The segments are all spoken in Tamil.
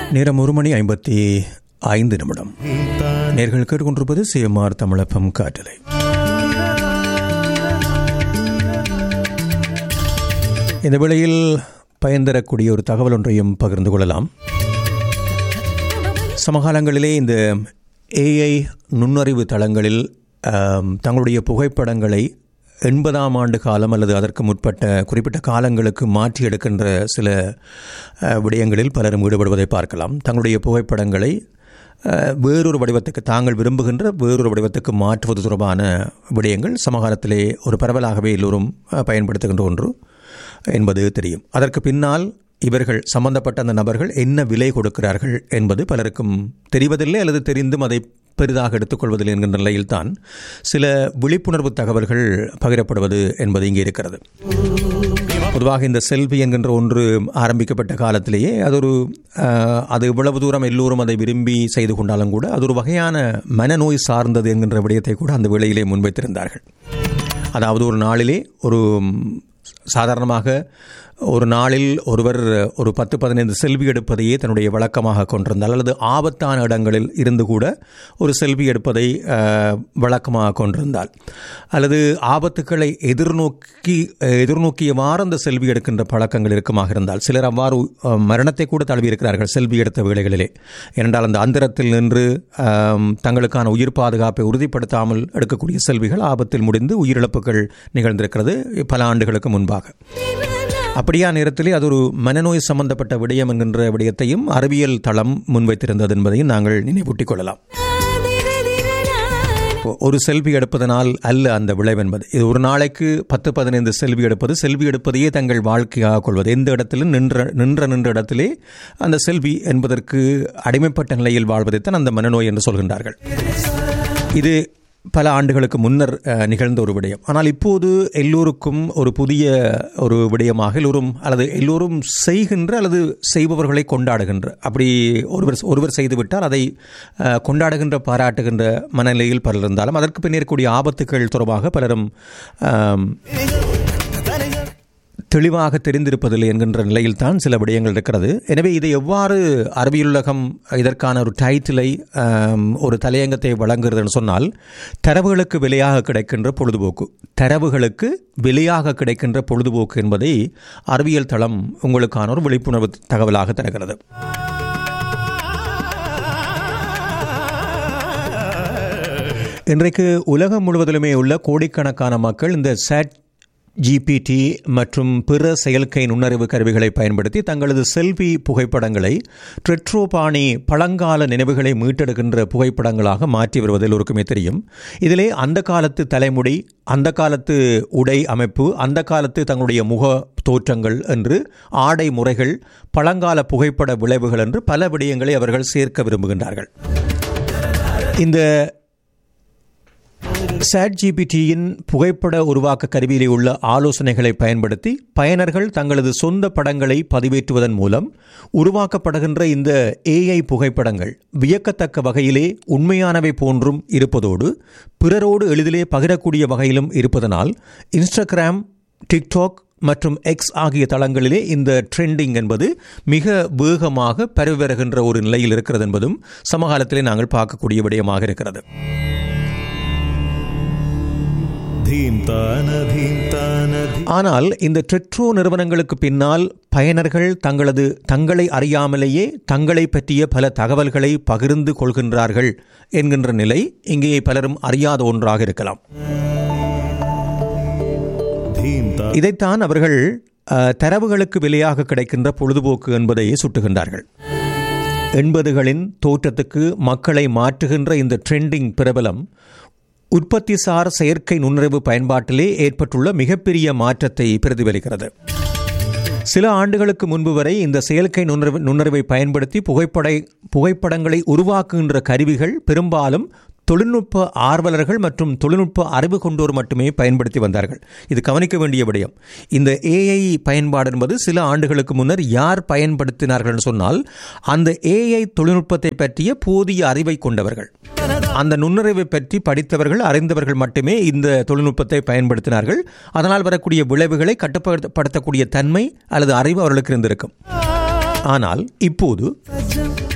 நேரம் ஒரு மணி ஐம்பத்தி ஐந்து நிமிடம் நேர்கள் கேட்டுக்கொண்டிருப்பது சிஎம்ஆர் தமிழப்பம் காற்றலை இந்த வேளையில் பயன் தரக்கூடிய ஒரு தகவல் ஒன்றையும் பகிர்ந்து கொள்ளலாம் சமகாலங்களிலே இந்த ஏஐ நுண்ணறிவு தளங்களில் ஆம், தங்களுடைய புகைப்படங்களை எண்பதாம் ஆண்டு காலம் அல்லது அதற்கு முற்பட்ட குறிப்பிட்ட காலங்களுக்கு மாற்றி எடுக்கின்ற சில அஹ், விடயங்களில் பலரும் ஈடுபடுவதை பார்க்கலாம் தங்களுடைய புகைப்படங்களை அஹ், வேறொரு வடிவத்துக்கு தாங்கள் விரும்புகின்ற வேறொரு வடிவத்துக்கு மாற்றுவது தொடர்பான விடயங்கள் சமகாலத்திலே ஒரு பரவலாகவே எல்லோரும் அஹ், பயன்படுத்துகின்ற ஒன்று என்பது தெரியும் அதற்கு பின்னால் இவர்கள் சம்பந்தப்பட்ட அந்த நபர்கள் என்ன விலை கொடுக்கிறார்கள் என்பது பலருக்கும் தெரிவதில்லை அல்லது தெரிந்தும் அதை பெரிதாக எடுத்துக்கொள்வதில்லை என்கின்ற நிலையில்தான் சில விழிப்புணர்வு தகவல்கள் பகிரப்படுவது என்பது இங்கே இருக்கிறது பொதுவாக இந்த செல்வி என்கின்ற ஒன்று ஆரம்பிக்கப்பட்ட காலத்திலேயே அது ஒரு அஹ், அது இவ்வளவு தூரம் எல்லோரும் அதை விரும்பி செய்து கொண்டாலும் கூட அது ஒரு வகையான மனநோய் சார்ந்தது என்கின்ற விடயத்தை கூட அந்த வேளையிலே முன்வைத்திருந்தார்கள் அதாவது ஒரு நாளிலே ஒரு ம், சாதாரணமாக ஒரு நாளில் ஒருவர் ஒரு பத்து பதினைந்து செல்வி எடுப்பதையே தன்னுடைய வழக்கமாக கொண்டிருந்தால் அல்லது ஆபத்தான இடங்களில் இருந்து கூட ஒரு செல்வி எடுப்பதை அஹ், வழக்கமாக கொண்டிருந்தால் அல்லது ஆபத்துக்களை எதிர்நோக்கி அஹ், எதிர்நோக்கியவாறு அந்த செல்வி எடுக்கின்ற பழக்கங்கள் இருக்குமாக இருந்தால் சிலர் அவ்வாறு அஹ், மரணத்தை கூட தழுவி இருக்கிறார்கள் செல்வி எடுத்த வேளைகளிலே ஏனென்றால் அந்த அந்தரத்தில் நின்று ஆம், தங்களுக்கான உயிர் பாதுகாப்பை உறுதிப்படுத்தாமல் எடுக்கக்கூடிய செல்விகள் ஆபத்தில் முடிந்து உயிரிழப்புகள் நிகழ்ந்திருக்கிறது பல ஆண்டுகளுக்கு முன்பாக அப்படியா நேரத்திலே அது ஒரு மனநோய் சம்பந்தப்பட்ட விடயம் என்கின்ற விடயத்தையும் அறிவியல் தளம் முன்வைத்திருந்தது என்பதையும் நாங்கள் நினைவூட்டிக் கொள்ளலாம் இப்போ ஒரு செல்வி எடுப்பதனால் அல்ல அந்த விளைவு என்பது இது ஒரு நாளைக்கு பத்து பதினைந்து செல்வி எடுப்பது செல்வி எடுப்பதையே தங்கள் வாழ்க்கையாக கொள்வது எந்த இடத்திலும் நின்ற நின்ற நின்ற இடத்திலே அந்த செல்வி என்பதற்கு அடிமைப்பட்ட நிலையில் வாழ்வதைத்தான் அந்த மனநோய் என்று சொல்கின்றார்கள் இது பல ஆண்டுகளுக்கு முன்னர் அஹ், நிகழ்ந்த ஒரு விடயம் ஆனால் இப்போது எல்லோருக்கும் ஒரு புதிய ஒரு விடயமாக எல்லோரும் அல்லது எல்லோரும் செய்கின்ற அல்லது செய்பவர்களை கொண்டாடுகின்ற அப்படி ஒருவர் ஒருவர் செய்துவிட்டால் அதை அஹ், கொண்டாடுகின்ற பாராட்டுகின்ற மனநிலையில் பலர் இருந்தாலும் அதற்கு பின் இருக்கக்கூடிய ஆபத்துக்கள் தொடர்பாக பலரும் ஆம், தெளிவாக தெரிந்திருப்பதில்லை என்கின்ற நிலையில் தான் சில விடயங்கள் இருக்கிறது எனவே இதை எவ்வாறு அறிவியலுலகம் இதற்கான ஒரு டைட்டிலை ஆம், ஒரு தலையங்கத்தை வழங்குகிறதுன்னு சொன்னால் தரவுகளுக்கு விலையாக கிடைக்கின்ற பொழுதுபோக்கு தரவுகளுக்கு விலையாக கிடைக்கின்ற பொழுதுபோக்கு என்பதை அறிவியல் தளம் உங்களுக்கான ஒரு விழிப்புணர்வு தகவலாக தருகிறது இன்றைக்கு உலகம் முழுவதிலுமே உள்ள கோடிக்கணக்கான மக்கள் இந்த சேட் ஜிபிடி மற்றும் பிற செயற்கை நுண்ணறிவு கருவிகளை பயன்படுத்தி தங்களது செல்ஃபி புகைப்படங்களை ட்ரெட்ரோபாணி பழங்கால நினைவுகளை மீட்டெடுக்கின்ற புகைப்படங்களாக மாற்றி வருவது எல்லோருக்குமே தெரியும் இதிலே அந்த காலத்து தலைமுடி அந்த காலத்து உடை அமைப்பு அந்த காலத்து தங்களுடைய முக தோற்றங்கள் என்று ஆடை முறைகள் பழங்கால புகைப்பட விளைவுகள் என்று பல விடயங்களை அவர்கள் சேர்க்க விரும்புகின்றார்கள் இந்த சாட் ஜிபிடியின் புகைப்பட உருவாக்க கருவியிலே உள்ள ஆலோசனைகளை பயன்படுத்தி பயனர்கள் தங்களது சொந்த படங்களை பதிவேற்றுவதன் மூலம் உருவாக்கப்படுகின்ற இந்த ஏஐ புகைப்படங்கள் வியக்கத்தக்க வகையிலே உண்மையானவை போன்றும் இருப்பதோடு பிறரோடு எளிதிலே பகிரக்கூடிய வகையிலும் இருப்பதனால் இன்ஸ்டாகிராம் டிக்டாக் மற்றும் எக்ஸ் ஆகிய தளங்களிலே இந்த ட்ரெண்டிங் என்பது மிக வேகமாக பரவி வருகின்ற ஒரு நிலையில் இருக்கிறது என்பதும் சமகாலத்திலே நாங்கள் பார்க்கக்கூடிய விடயமாக இருக்கிறது धीम्तान धीम्तान धी- ஆனால் இந்த ட்ரெட்ரோ நிறுவனங்களுக்கு பின்னால் பயனர்கள் தங்களது தங்களை அறியாமலேயே தங்களை பற்றிய பல தகவல்களை பகிர்ந்து கொள்கின்றார்கள் என்கின்ற நிலை இங்கே பலரும் அறியாத ஒன்றாக இருக்கலாம் धीम्तान இதைத்தான் அவர்கள் அஹ், தரவுகளுக்கு விலையாக கிடைக்கின்ற பொழுதுபோக்கு என்பதை சுட்டுகின்றார்கள் எண்பதுகளின் தோற்றத்துக்கு மக்களை மாற்றுகின்ற இந்த ட்ரெண்டிங் பிரபலம் உற்பத்திசார் செயற்கை நுண்ணறிவு பயன்பாட்டிலே ஏற்பட்டுள்ள மிகப்பெரிய மாற்றத்தை பிரதிபலிக்கிறது சில ஆண்டுகளுக்கு முன்பு வரை இந்த செயற்கை நுண்ணறிவு நுண்ணறிவை பயன்படுத்தி புகைப்படை புகைப்படங்களை உருவாக்குகின்ற கருவிகள் பெரும்பாலும் தொழில்நுட்ப ஆர்வலர்கள் மற்றும் தொழில்நுட்ப அறிவு கொண்டோர் மட்டுமே பயன்படுத்தி வந்தார்கள் இது கவனிக்க வேண்டிய விடயம் இந்த ஏஐ பயன்பாடு என்பது சில ஆண்டுகளுக்கு முன்னர் யார் பயன்படுத்தினார்கள் என்று சொன்னால் அந்த ஏஐ தொழில்நுட்பத்தை பற்றிய போதிய அறிவை கொண்டவர்கள் அந்த நுண்ணறிவை பற்றி படித்தவர்கள் அறிந்தவர்கள் மட்டுமே இந்த தொழில்நுட்பத்தை பயன்படுத்தினார்கள் அதனால் வரக்கூடிய விளைவுகளை கட்டுப்படுத்தக்கூடிய தன்மை அல்லது அறிவு அவர்களுக்கு இருந்திருக்கும் ஆனால் இப்போது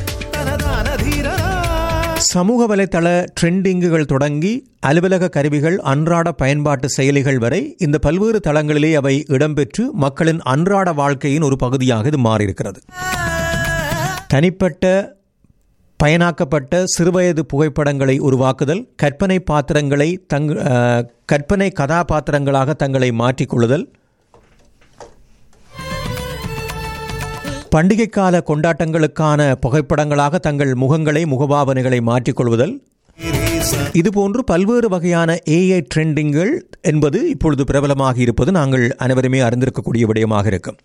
சமூக வலைத்தள ட்ரெண்டிங்குகள் தொடங்கி அலுவலக கருவிகள் அன்றாட பயன்பாட்டு செயலிகள் வரை இந்த பல்வேறு தளங்களிலே அவை இடம்பெற்று மக்களின் அன்றாட வாழ்க்கையின் ஒரு பகுதியாக இது மாறியிருக்கிறது தனிப்பட்ட பயனாக்கப்பட்ட சிறுவயது புகைப்படங்களை உருவாக்குதல் கற்பனை பாத்திரங்களை தங் அஹ், கற்பனை கதாபாத்திரங்களாக தங்களை மாற்றிக்கொள்ளுதல் பண்டிகை கால கொண்டாட்டங்களுக்கான புகைப்படங்களாக தங்கள் முகங்களை முகபாவனைகளை மாற்றிக்கொள்வதல் இதுபோன்று பல்வேறு வகையான ஏஐ ட்ரெண்டிங்கள் என்பது இப்பொழுது பிரபலமாக இருப்பது நாங்கள் அனைவருமே அறிந்திருக்கக்கூடிய விடயமாக இருக்கும்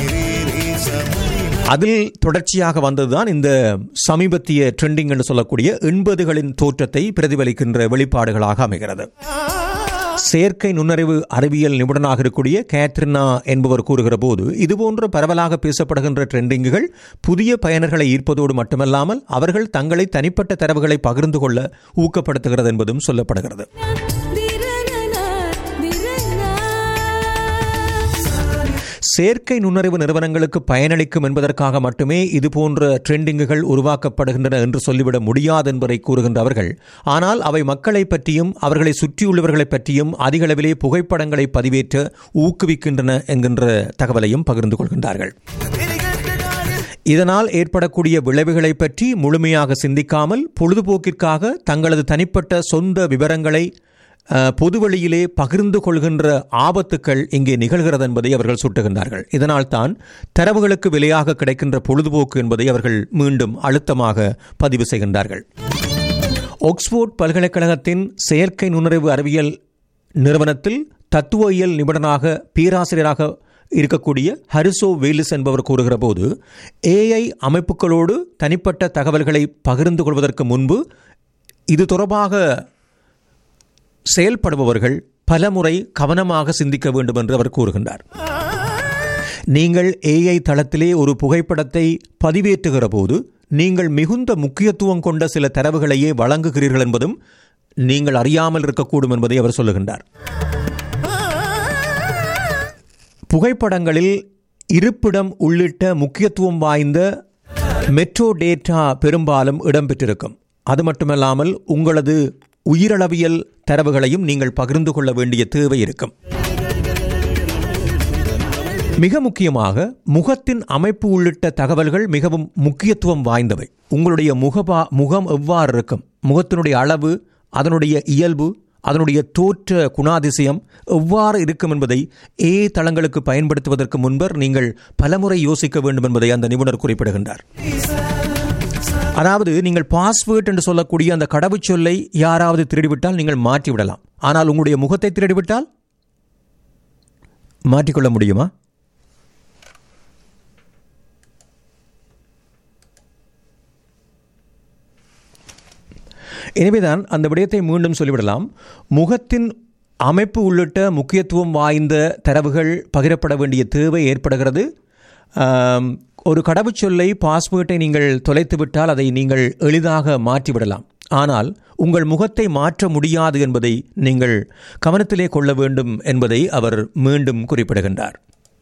அதில் தொடர்ச்சியாக வந்ததுதான் இந்த சமீபத்திய ட்ரெண்டிங் என்று சொல்லக்கூடிய எண்பதுகளின் தோற்றத்தை பிரதிபலிக்கின்ற வெளிப்பாடுகளாக அமைகிறது செயற்கை நுண்ணறிவு அறிவியல் நிபுணனாக இருக்கக்கூடிய கேத்ரினா என்பவர் கூறுகிற போது இதுபோன்ற பரவலாக பேசப்படுகின்ற ட்ரெண்டிங்குகள் புதிய பயனர்களை ஈர்ப்பதோடு மட்டுமல்லாமல் அவர்கள் தங்களை தனிப்பட்ட தரவுகளை பகிர்ந்து கொள்ள ஊக்கப்படுத்துகிறது என்பதும் சொல்லப்படுகிறது செயற்கை நுண்ணறிவு நிறுவனங்களுக்கு பயனளிக்கும் என்பதற்காக மட்டுமே இதுபோன்ற ட்ரெண்டிங்குகள் உருவாக்கப்படுகின்றன என்று சொல்லிவிட முடியாது என்பதை கூறுகின்ற அவர்கள் ஆனால் அவை மக்களை பற்றியும் அவர்களை சுற்றியுள்ளவர்களை பற்றியும் அதிகளவிலே புகைப்படங்களை பதிவேற்ற ஊக்குவிக்கின்றன என்கின்ற தகவலையும் பகிர்ந்து கொள்கின்றார்கள் இதனால் ஏற்படக்கூடிய விளைவுகளை பற்றி முழுமையாக சிந்திக்காமல் பொழுதுபோக்கிற்காக தங்களது தனிப்பட்ட சொந்த விவரங்களை அஹ், பொதுவெளியிலே பகிர்ந்து கொள்கின்ற ஆபத்துக்கள் இங்கே நிகழ்கிறது என்பதை அவர்கள் சுட்டுகின்றார்கள் இதனால் தான் தரவுகளுக்கு விலையாக கிடைக்கின்ற பொழுதுபோக்கு என்பதை அவர்கள் மீண்டும் அழுத்தமாக பதிவு செய்கின்றார்கள் ஆக்ஸ்போர்ட் பல்கலைக்கழகத்தின் செயற்கை நுண்ணறிவு அறிவியல் நிறுவனத்தில் தத்துவயியல் நிபுணராக பேராசிரியராக இருக்கக்கூடிய ஹரிசோ வேலிஸ் என்பவர் கூறுகிற போது ஏஐ அமைப்புகளோடு தனிப்பட்ட தகவல்களை பகிர்ந்து கொள்வதற்கு முன்பு இது தொடர்பாக செயல்படுபவர்கள் பலமுறை கவனமாக சிந்திக்க வேண்டும் என்று அவர் கூறுகின்றார் நீங்கள் ஏஐ தளத்திலே ஒரு புகைப்படத்தை பதிவேற்றுகிற போது நீங்கள் மிகுந்த முக்கியத்துவம் கொண்ட சில தரவுகளையே வழங்குகிறீர்கள் என்பதும் நீங்கள் அறியாமல் இருக்கக்கூடும் என்பதை அவர் சொல்லுகின்றார் புகைப்படங்களில் இருப்பிடம் உள்ளிட்ட முக்கியத்துவம் வாய்ந்த மெட்ரோ டேட்டா பெரும்பாலும் இடம்பெற்றிருக்கும் அது மட்டுமல்லாமல் உங்களது உயிரளவியல் தரவுகளையும் நீங்கள் பகிர்ந்து கொள்ள வேண்டிய தேவை இருக்கும் மிக முக்கியமாக முகத்தின் அமைப்பு உள்ளிட்ட தகவல்கள் மிகவும் முக்கியத்துவம் வாய்ந்தவை உங்களுடைய முகபா முகம் எவ்வாறு இருக்கும் முகத்தினுடைய அளவு அதனுடைய இயல்பு அதனுடைய தோற்ற குணாதிசயம் எவ்வாறு இருக்கும் என்பதை ஏ தளங்களுக்கு பயன்படுத்துவதற்கு முன்பர் நீங்கள் பலமுறை யோசிக்க வேண்டும் என்பதை அந்த நிபுணர் குறிப்பிடுகின்றார் அதாவது நீங்கள் பாஸ்வேர்ட் என்று சொல்லக்கூடிய அந்த கடவுச்சொல்லை யாராவது திருடிவிட்டால் நீங்கள் மாற்றிவிடலாம் ஆனால் உங்களுடைய முகத்தை திருடிவிட்டால் மாற்றிக்கொள்ள முடியுமா எனவேதான் அந்த விடயத்தை மீண்டும் சொல்லிவிடலாம் முகத்தின் அமைப்பு உள்ளிட்ட முக்கியத்துவம் வாய்ந்த தரவுகள் பகிரப்பட வேண்டிய தேவை ஏற்படுகிறது ஆம், ஒரு கடவுச்சொல்லை பாஸ்வேர்ட்டை நீங்கள் தொலைத்து விட்டால் அதை நீங்கள் எளிதாக மாற்றிவிடலாம் ஆனால் உங்கள் முகத்தை மாற்ற முடியாது என்பதை நீங்கள் கவனத்திலே கொள்ள வேண்டும் என்பதை அவர் மீண்டும் குறிப்பிடுகின்றார்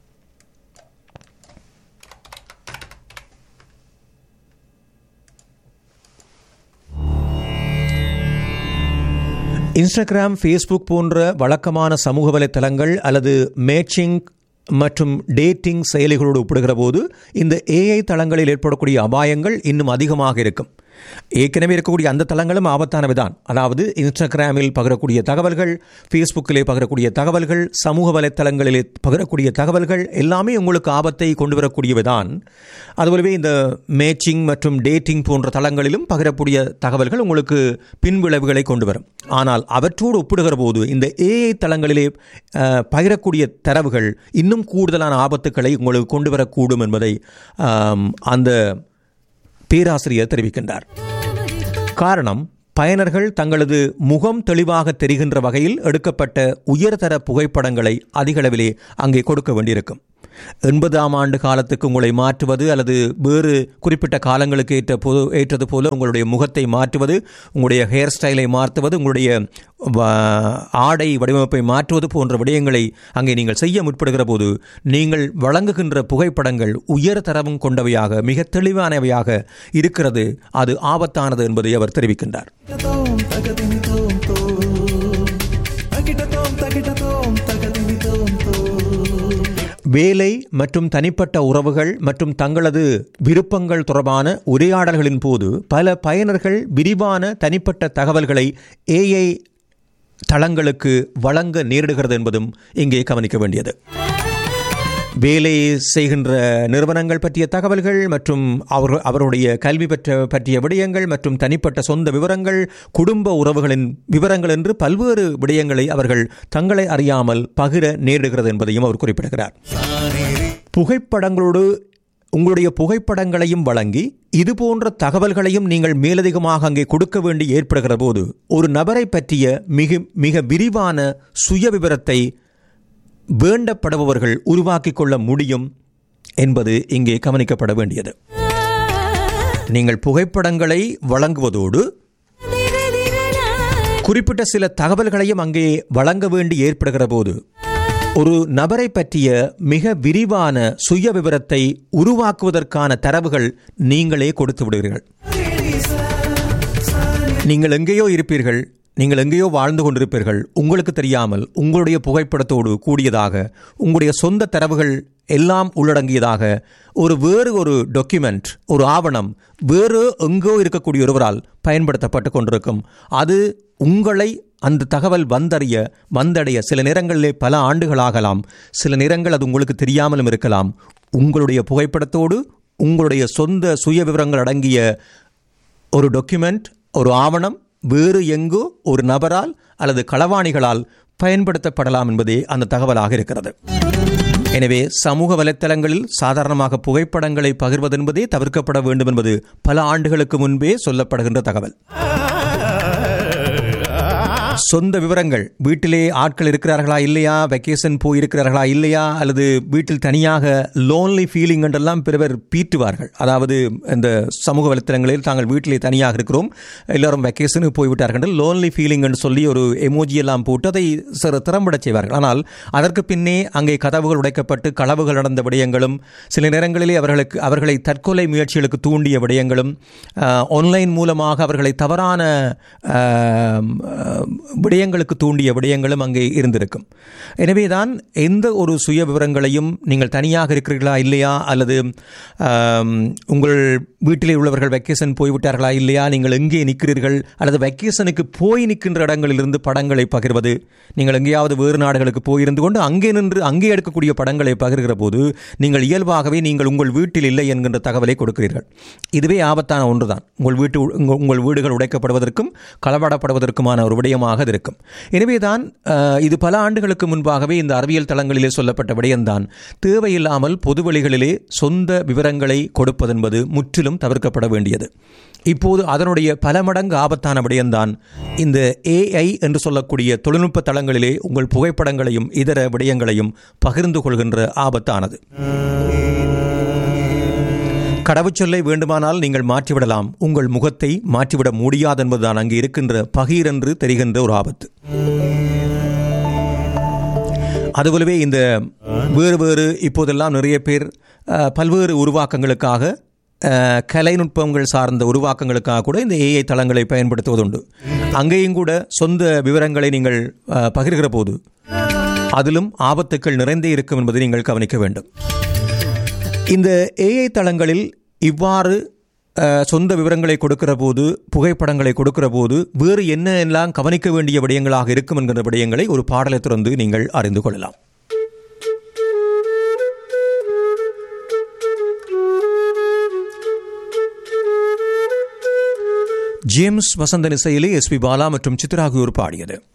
இன்ஸ்டாகிராம் ஃபேஸ்புக் போன்ற வழக்கமான சமூக வலைத்தளங்கள் அல்லது மேட்சிங் மற்றும் டேட்டிங் செயலிகளோடு ஒப்பிடுகிற போது இந்த ஏஐ தளங்களில் ஏற்படக்கூடிய அபாயங்கள் இன்னும் அதிகமாக இருக்கும் ஏற்கனவே இருக்கக்கூடிய அந்த தளங்களும் ஆபத்தானவை தான் அதாவது இன்ஸ்டாகிராமில் பகிரக்கூடிய தகவல்கள் ஃபேஸ்புக்கிலே பகிரக்கூடிய தகவல்கள் சமூக வலைத்தளங்களிலே பகிரக்கூடிய தகவல்கள் எல்லாமே உங்களுக்கு ஆபத்தை கொண்டு வரக்கூடியவை தான் அதுபோலவே இந்த மேட்சிங் மற்றும் டேட்டிங் போன்ற தளங்களிலும் பகிரக்கூடிய தகவல்கள் உங்களுக்கு பின்விளைவுகளை கொண்டு வரும் ஆனால் அவற்றோடு ஒப்பிடுகிற போது இந்த ஏஐ தளங்களிலே அஹ், பகிரக்கூடிய தரவுகள் இன்னும் கூடுதலான ஆபத்துக்களை உங்களுக்கு கொண்டு வரக்கூடும் என்பதை ஆம், அந்த பேராசிரியர் தெரிவிக்கின்றார் காரணம் பயனர்கள் தங்களது முகம் தெளிவாக தெரிகின்ற வகையில் எடுக்கப்பட்ட உயர்தர புகைப்படங்களை அதிகளவிலே அங்கே கொடுக்க வேண்டியிருக்கும் எண்பதாம் ஆண்டு காலத்துக்கு உங்களை மாற்றுவது அல்லது வேறு குறிப்பிட்ட காலங்களுக்கு ஏற்ற போது ஏற்றது போல உங்களுடைய முகத்தை மாற்றுவது உங்களுடைய ஹேர் ஸ்டைலை மாற்றுவது உங்களுடைய வ- ஆடை வடிவமைப்பை மாற்றுவது போன்ற விடயங்களை அங்கே நீங்கள் செய்ய முற்படுகிற போது நீங்கள் வழங்குகின்ற புகைப்படங்கள் உயர் தரமும் கொண்டவையாக மிக தெளிவானவையாக இருக்கிறது அது ஆபத்தானது என்பதை அவர் தெரிவிக்கின்றார் తోం తగదిమి తోం తో తగిట తోం తగిట తోం తగదిమి తోం తో வேலை மற்றும் தனிப்பட்ட உறவுகள் மற்றும் தங்களது விருப்பங்கள் தொடர்பான உரையாடல்களின் போது பல பயனர்கள் விரிவான தனிப்பட்ட தகவல்களை ஏஐ தளங்களுக்கு வழங்க நேரிடுகிறது என்பதும் இங்கே கவனிக்க வேண்டியது வேலை செய்கின்ற நிறுவனங்கள் பற்றிய தகவல்கள் மற்றும் அவர் அவருடைய கல்வி பெற்ற பற்றிய விடயங்கள் மற்றும் தனிப்பட்ட சொந்த விவரங்கள் குடும்ப உறவுகளின் விவரங்கள் என்று பல்வேறு விடயங்களை அவர்கள் தங்களை அறியாமல் பகிர நேரிடுகிறது என்பதையும் அவர் குறிப்பிடுகிறார் புகைப்படங்களோடு உங்களுடைய புகைப்படங்களையும் வழங்கி இது போன்ற தகவல்களையும் நீங்கள் மேலதிகமாக அங்கே கொடுக்க வேண்டி ஏற்படுகிற போது ஒரு நபரை பற்றிய மிக மிக விரிவான சுய விவரத்தை வேண்டப்படுபவர்கள் உருவாக்கிக் கொள்ள முடியும் என்பது இங்கே கவனிக்கப்பட வேண்டியது நீங்கள் புகைப்படங்களை வழங்குவதோடு குறிப்பிட்ட சில தகவல்களையும் அங்கே வழங்க வேண்டி ஏற்படுகிற போது ஒரு நபரை பற்றிய மிக விரிவான சுய விவரத்தை உருவாக்குவதற்கான தரவுகள் நீங்களே கொடுத்து விடுவீர்கள் நீங்கள் எங்கேயோ இருப்பீர்கள் நீங்கள் எங்கேயோ வாழ்ந்து கொண்டிருப்பீர்கள் உங்களுக்கு தெரியாமல் உங்களுடைய புகைப்படத்தோடு கூடியதாக உங்களுடைய சொந்த தரவுகள் எல்லாம் உள்ளடங்கியதாக ஒரு வேறு ஒரு டாக்குமெண்ட் ஒரு ஆவணம் வேறு எங்கோ இருக்கக்கூடிய ஒருவரால் பயன்படுத்தப்பட்டு கொண்டிருக்கும் அது உங்களை அந்த தகவல் வந்தறிய வந்தடைய சில நேரங்களிலே பல ஆண்டுகளாகலாம் சில நேரங்கள் அது உங்களுக்கு தெரியாமலும் இருக்கலாம் உங்களுடைய புகைப்படத்தோடு உங்களுடைய சொந்த சுய விவரங்கள் அடங்கிய ஒரு டாக்குமெண்ட் ஒரு ஆவணம் வேறு எங்கோ ஒரு நபரால் அல்லது களவாணிகளால் பயன்படுத்தப்படலாம் என்பதே அந்த தகவலாக இருக்கிறது எனவே சமூக வலைத்தளங்களில் சாதாரணமாக புகைப்படங்களை பகிர்வதென்பதே தவிர்க்கப்பட வேண்டும் என்பது பல ஆண்டுகளுக்கு முன்பே சொல்லப்படுகின்ற தகவல் சொந்த விவரங்கள் வீட்டிலே ஆட்கள் இருக்கிறார்களா இல்லையா வெக்கேஷன் போயிருக்கிறார்களா இல்லையா அல்லது வீட்டில் தனியாக லோன்லி ஃபீலிங் என்றெல்லாம் பிறவர் பீட்டுவார்கள் அதாவது இந்த சமூக வலைத்தளங்களில் தாங்கள் வீட்டிலே தனியாக இருக்கிறோம் எல்லாரும் வெக்கேஷனுக்கு போய்விட்டார்கள் என்று லோன்லி ஃபீலிங் என்று சொல்லி ஒரு எமோஜி எல்லாம் போட்டு அதை சிறு திறம்பட செய்வார்கள் ஆனால் அதற்கு பின்னே அங்கே கதவுகள் உடைக்கப்பட்டு களவுகள் நடந்த விடயங்களும் சில நேரங்களிலே அவர்களுக்கு அவர்களை தற்கொலை முயற்சிகளுக்கு தூண்டிய விடயங்களும் ஆன்லைன் மூலமாக அவர்களை தவறான ஆம், ஆம், விடயங்களுக்கு தூண்டிய விடயங்களும் அங்கே இருந்திருக்கும் எனவேதான் எந்த ஒரு சுய விவரங்களையும் நீங்கள் தனியாக இருக்கிறீர்களா இல்லையா அல்லது ஆம், உங்கள் வீட்டிலே உள்ளவர்கள் வெக்கேஷன் போய்விட்டார்களா இல்லையா நீங்கள் எங்கே நிற்கிறீர்கள் அல்லது வெக்கேஷனுக்கு போய் நிற்கின்ற இடங்களிலிருந்து படங்களை பகிர்வது நீங்கள் எங்கேயாவது வேறு நாடுகளுக்கு போயிருந்து கொண்டு அங்கே நின்று அங்கே எடுக்கக்கூடிய படங்களை பகிர்கிற போது நீங்கள் இயல்பாகவே நீங்கள் உங்கள் வீட்டில் இல்லை என்கின்ற தகவலை கொடுக்கிறீர்கள் இதுவே ஆபத்தான ஒன்றுதான் உங்கள் வீட்டு உங்கள் உங்கள் வீடுகள் உடைக்கப்படுவதற்கும் களவாடப்படுவதற்குமான ஒரு விடயமாக அது இருக்கும் எனவேதான் அஹ், இது பல ஆண்டுகளுக்கு முன்பாகவே இந்த அறிவியல் தளங்களிலே சொல்லப்பட்ட விடயம்தான் தேவையில்லாமல் பொதுவெளிகளிலே சொந்த விவரங்களை கொடுப்பதென்பது முற்றிலும் தவிர்க்கப்பட வேண்டியது இப்போது அதனுடைய பல மடங்கு ஆபத்தான விடயம்தான் இந்த ஏஐ என்று சொல்லக்கூடிய தொழில்நுட்ப தளங்களிலே உங்கள் புகைப்படங்களையும் இதர விடயங்களையும் பகிர்ந்து கொள்கின்ற ஆபத்தானது கடவுச்சொல்லை வேண்டுமானால் நீங்கள் மாற்றிவிடலாம் உங்கள் முகத்தை மாற்றிவிட முடியாது என்பதுதான் அங்கே இருக்கின்ற பகீர் என்று தெரிகின்ற ஒரு ஆபத்து அதுபோலவே இந்த வேறு வேறு இப்போதெல்லாம் நிறைய பேர் அஹ், பல்வேறு உருவாக்கங்களுக்காக அஹ், கலைநுட்பங்கள் சார்ந்த உருவாக்கங்களுக்காக கூட இந்த ஏஐ தளங்களை பயன்படுத்துவதுண்டு அங்கேயும் கூட சொந்த விவரங்களை நீங்கள் அஹ், பகிர்கிற போது அதிலும் ஆபத்துக்கள் நிறைந்தே இருக்கும் என்பதை நீங்கள் கவனிக்க வேண்டும் இந்த ஏஐ தளங்களில் இவ்வாறு அஹ், சொந்த விவரங்களை கொடுக்கிற போது புகைப்படங்களை கொடுக்கிற போது வேறு என்ன எல்லாம் கவனிக்க வேண்டிய விடயங்களாக இருக்கும் என்கிற விடயங்களை ஒரு பாடலை தொடர்ந்து நீங்கள் அறிந்து கொள்ளலாம் ஜேம்ஸ் வசந்த இசையிலே எஸ் பி பாலா மற்றும் சித்ரா ஆகியோர் பாடியது